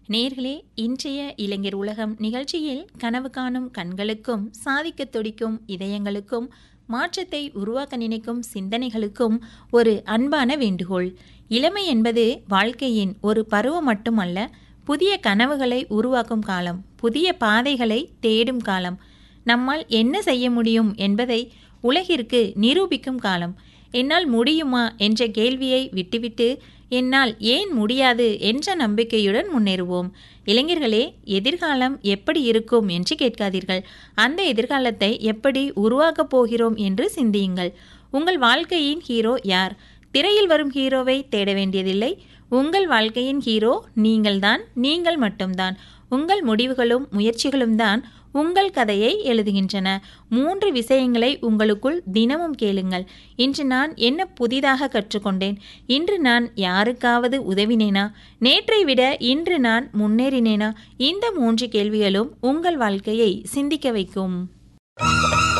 நேர்களே இன்றைய இளைஞர் உலகம் நிகழ்ச்சியில் கனவு காணும் கண்களுக்கும் சாதிக்க துடிக்கும் இதயங்களுக்கும் மாற்றத்தை உருவாக்க நினைக்கும் சிந்தனைகளுக்கும் ஒரு அன்பான வேண்டுகோள் இளமை என்பது வாழ்க்கையின் ஒரு பருவம் மட்டுமல்ல புதிய கனவுகளை உருவாக்கும் காலம் புதிய பாதைகளை தேடும் காலம் நம்மால் என்ன செய்ய முடியும் என்பதை உலகிற்கு நிரூபிக்கும் காலம் என்னால் முடியுமா என்ற கேள்வியை விட்டுவிட்டு என்னால் ஏன் முடியாது என்ற நம்பிக்கையுடன் முன்னேறுவோம் இளைஞர்களே எதிர்காலம் எப்படி இருக்கும் என்று கேட்காதீர்கள் அந்த எதிர்காலத்தை எப்படி உருவாக்கப் போகிறோம் என்று சிந்தியுங்கள் உங்கள் வாழ்க்கையின் ஹீரோ யார் திரையில் வரும் ஹீரோவை தேட வேண்டியதில்லை உங்கள் வாழ்க்கையின் ஹீரோ நீங்கள்தான் நீங்கள் மட்டும்தான் உங்கள் முடிவுகளும் முயற்சிகளும் தான் உங்கள் கதையை எழுதுகின்றன மூன்று விஷயங்களை உங்களுக்குள் தினமும் கேளுங்கள் இன்று நான் என்ன புதிதாக கற்றுக்கொண்டேன் இன்று நான் யாருக்காவது உதவினேனா நேற்றை விட இன்று நான் முன்னேறினேனா இந்த மூன்று கேள்விகளும் உங்கள் வாழ்க்கையை சிந்திக்க வைக்கும்